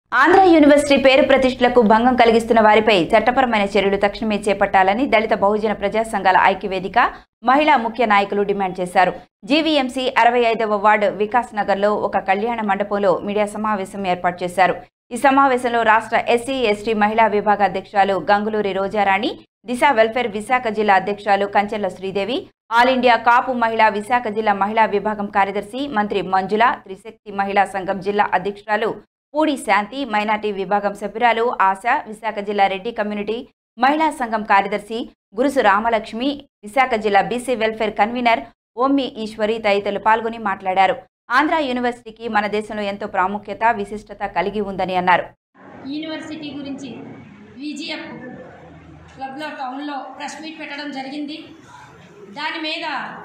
Andhra university పేరు ప్రతిష్టలకు భంగం కలిగిస్తున్న వారిపై చట్టపరమైన చర్యలు తక్షణమే చేపట్టాలని దళిత బహుజన ప్రజా సంఘాల ఐక్యవేదిక మహిళా ముఖ్య నాయకులు డిమాండ్ చేశారు జీవీఎంసీ అరవై ఐదవ వార్డు వికాస్ నగర్లో ఒక కళ్యాణ మండపంలో మీడియా సమావేశం ఏర్పాటు చేశారు ఈ సమావేశంలో రాష్ట్ర ఎస్సీ ఎస్టీ మహిళా విభాగ అధ్యక్షురాలు గంగులూరి రోజారాణి దిశ వెల్ఫేర్ విశాఖ జిల్లా అధ్యక్షురాలు కంచెల్ల శ్రీదేవి ఆల్ ఇండియా కాపు మహిళా విశాఖ జిల్లా మహిళా విభాగం కార్యదర్శి మంత్రి మంజుల త్రిశక్తి మహిళా సంఘం జిల్లా అధ్యక్షురాలు పూడి శాంతి మైనార్టీ విభాగం సభ్యురాలు ఆశ విశాఖ జిల్లా రెడ్డి కమ్యూనిటీ మహిళా సంఘం కార్యదర్శి గురుసు రామలక్ష్మి విశాఖ జిల్లా BC welfare convenor Ommi Eswari తదితరులు పాల్గొని మాట్లాడారు ఆంధ్ర యూనివర్సిటీకి మన దేశంలో ఎంతో ప్రాముఖ్యత విశిష్టత కలిగి ఉందని అన్నారు యూనివర్సిటీ గురించి విజిఎఫ్ క్లబ్లో టౌన్లో ప్రెస్ మీట్ పెట్టడం జరిగింది దాని మీద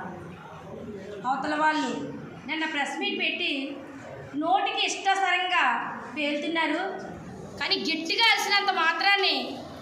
అవతల వాళ్ళు నిన్న ప్రెస్ మీట్ పెట్టి నోటికి ఇష్టసరంగా పేలుతున్నారు కానీ గట్టిగా అరిసినంత మాత్రాన్ని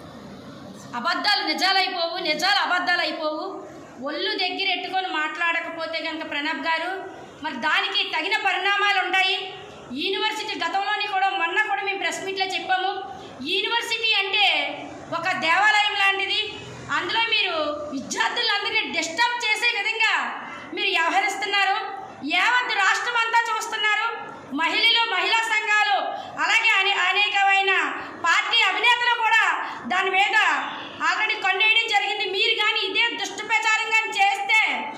అబద్ధాలు నిజాలైపోవు నిజాలు అబద్ధాలు అయిపోవు ఒళ్ళు దగ్గర ఎట్టుకొని మాట్లాడకపోతే కనుక ప్రణబ్ గారు మరి దానికి తగిన పరిణామాలు ఉంటాయి యూనివర్సిటీ గతంలోని కూడా మొన్న కూడా మేము ప్రెస్ మీట్లో చెప్పాము యూనివర్సిటీ అంటే ఒక దేవాలయం లాంటిది అందులో మీరు విద్యార్థులందరినీ డిస్టర్బ్ చేసే విధంగా మీరు వ్యవహరిస్తున్నారు యావత్ రాష్ట్రం అంతా చూస్తున్నారు మహిళలు మహిళా సంఘాలు అలాగే అనే అనేకమైన పార్టీ అభినేతలు కూడా దాని మీద ఆల్రెడీ కన్నేయడం జరిగింది మీరు కానీ ఇదే దుష్టప్రచారం కానీ చేస్తే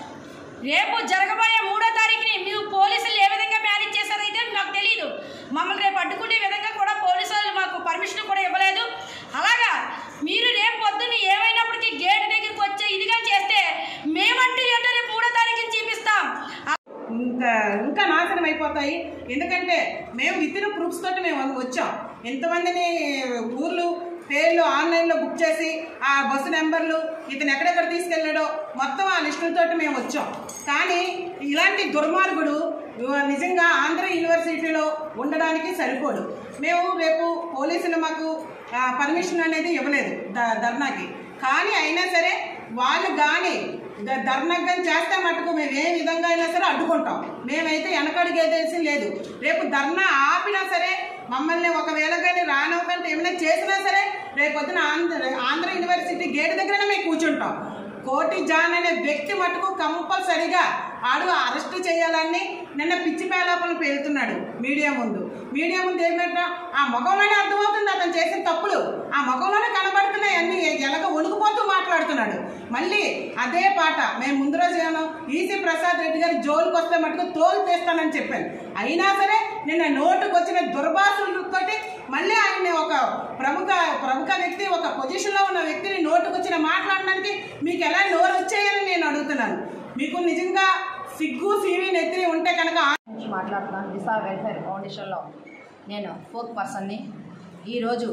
రేపు జరగబోయే మూడో తారీఖుని మీరు పోలీసులు ఏ విధంగా మేనేజ్ చేశారైతే మాకు తెలియదు మమ్మల్ని రేపు అడ్డుకునే విధంగా కూడా పోలీసులు మాకు పర్మిషన్ కూడా ఇవ్వలేదు అలాగా మీరు రేపు పొద్దున్న ఏమైనప్పటికీ గేట్ దగ్గరికి వచ్చే ఇదిగా చేస్తే మేమంటూ ఏంటో రేపు మూడో తారీఖుని చూపిస్తాం ఇంకా ఇంకా నాశనం అయిపోతాయి ఎందుకంటే మేము విత్ ప్రూఫ్స్ తోటి మేము వచ్చాం ఎంతమందిని ఊర్లు పేర్లు ఆన్లైన్లో బుక్ చేసి ఆ బస్సు నెంబర్లు ఇతను ఎక్కడెక్కడ తీసుకెళ్ళాడో మొత్తం ఆ లిస్టులతోటి మేము వచ్చాం కానీ ఇలాంటి దుర్మార్గుడు నిజంగా ఆంధ్ర యూనివర్సిటీలో ఉండడానికి సరిపోడు మేము రేపు పోలీసులు మాకు పర్మిషన్ అనేది ఇవ్వలేదు ద- ధర్నాకి కానీ అయినా సరే వాళ్ళు కానీ ద- ధర్నగ్గం చేస్తే మటుకు మేము ఏ విధంగా అయినా సరే అడ్డుకుంటాం మేమైతే వెనకడుగేదేసి లేదు రేపు ధర్నా ఆపినా సరే మమ్మల్ని ఒకవేళ కానీ రానవ్వకుండా ఏమైనా చేసినా సరే రేపొద్దున ఆంధ్ర ఆంధ్ర యూనివర్సిటీ గేట్ దగ్గరనే మేము కూర్చుంటాం కోటి జాన్ అనే వ్యక్తి మటుకు కంపల్సరిగా ఆడు అరెస్ట్ చేయాలని నిన్న పిచ్చి పేలాపలు పేలుతున్నాడు మీడియా ముందు మీడియా ముందు ఏమంటా ఆ ముఖంలోనే అర్థమవుతుంది అతను చేసిన తప్పులు ఆ ముఖంలోనే కనబడుతున్నాయి అన్ని ఎలాగ వణుకుపోతూ మాట్లాడుతున్నాడు మళ్ళీ అదే పాట మేము ముందు రోజు ఏమో ఈసీ ప్రసాద్ రెడ్డి గారి జోలికి వస్తే మటుకు తోలు తీస్తానని చెప్పాను అయినా సరే నిన్న నోటుకు వచ్చిన దుర్భాషలతోటి మళ్ళీ ఆయన్ని ఒక ప్రముఖ ప్రముఖ వ్యక్తి ఒక పొజిషన్లో ఉన్న వ్యక్తిని నోటుకు వచ్చిన మాట్లాడడానికి మీకు ఎలా నోరు వచ్చాయని నేను అడుగుతున్నాను మీకు నిజంగా సిగ్గు సీవి నెత్తిని ఉంటే కనుక నుంచి మాట్లాడుతున్నాను దిశా వెల్ఫేర్ ఫౌండేషన్లో నేను ఫోర్త్ పర్సన్ని ఈరోజు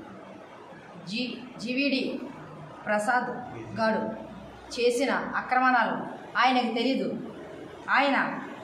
జీ జీవీడి ప్రసాద్ గారు చేసిన ఆక్రమణాలు ఆయనకు తెలీదు ఆయన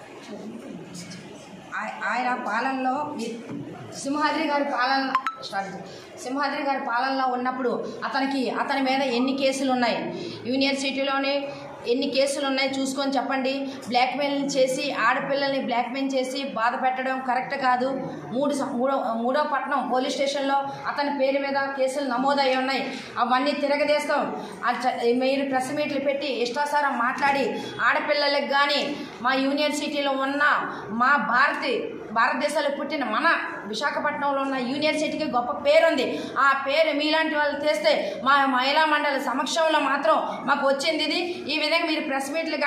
ఆయ- ఆయన పాలనలో మీ- సింహాద్రి గారి పాలన స్టార్ట్ చేయి. సింహాద్రి గారి పాలనలో ఉన్నప్పుడు అతనికి అతని మీద ఎన్ని కేసులు ఉన్నాయి యూనివర్సిటీలోనే ఎన్ని కేసులు ఉన్నాయి చూసుకొని చెప్పండి బ్లాక్మెయిల్ చేసి ఆడపిల్లల్ని బ్లాక్మెయిల్ చేసి బాధ పెట్టడం కరెక్ట్ కాదు మూడు సం- మూడో మూడో పట్నం పోలీస్ స్టేషన్లో అతని పేరు మీద కేసులు నమోదై ఉన్నాయి అవన్నీ తిరగదేస్తాం ఆ చ- మీరు ప్రెస్ మీట్లు పెట్టి ఇష్టాసారం మాట్లాడి ఆడపిల్లలకు కానీ మా యూనివర్సిటీలో ఉన్న మా భారతి భారతదేశంలో పుట్టిన మన విశాఖపట్నంలో ఉన్న యూనివర్సిటీకి గొప్ప పేరుంది ఆ పేరు మీలాంటి వాళ్ళు తెస్తే మా మహిళా మండలి సమక్షంలో మాత్రం మాకు వచ్చింది ఇది ఈ విధంగా మీరు ప్రెస్ మీట్లు